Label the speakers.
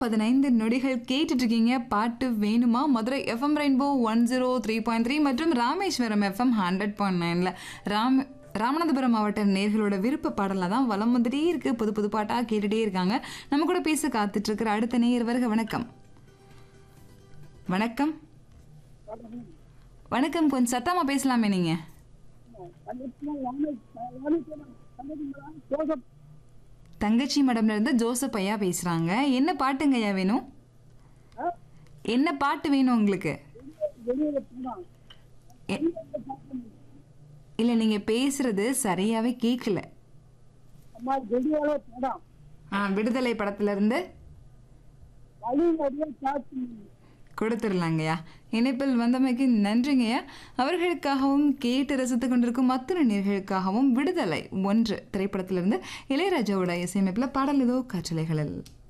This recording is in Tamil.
Speaker 1: பதினைந்து நொடிகள் கேட்டுட்டு இருக்கீங்க பாட்டு வேணுமா Madurai FM Rainbow one zero three point three மற்றும் ராமேஸ்வரம் எஃப்எம் ஹண்ட்ரட் பாயிண்ட் நைனில் ராம் ராமநாதபுரம் மாவட்ட நேர்களோட விருப்ப பாடலாக தான் வலம் வந்துட்டே இருக்கு புது புது பாட்டாக கேட்டுட்டே இருக்காங்க நம்ம கூட பேச காத்துட்டு இருக்கிற அடுத்த நேயர் வருக வணக்கம் வணக்கம் வணக்கம் கொஞ்சம் சத்தமாக பேசலாமே நீங்கள் தங்கச்சி மடம்ல இருந்து ஜோசப் ஐயா பேசுறாங்க என்ன பாட்டுங்க ஐயா வேணும் என்ன பாட்டு வேணும் உங்களுக்கு எ- இல்ல நீங்க பேசுறது சரியாவே கேட்கல
Speaker 2: அம்மா வெளியால படம்
Speaker 1: ஆ விடுதலை படத்துல இருந்து
Speaker 2: வழி வழியா காத்து
Speaker 1: கொடுத்துடலாங்கய்யா இணைப்பில் வந்தமைக்கு நன்றிங்கய்யா அவர்களுக்காகவும் கேட்டு ரசித்துக் கொண்டிருக்கும் அத்தனை நேர்களுக்காகவும் விடுதலை ஒன்று திரைப்படத்திலிருந்து இளையராஜாவோட இசையமைப்பில் பாடல் ஏதோ காற்றலைகளில்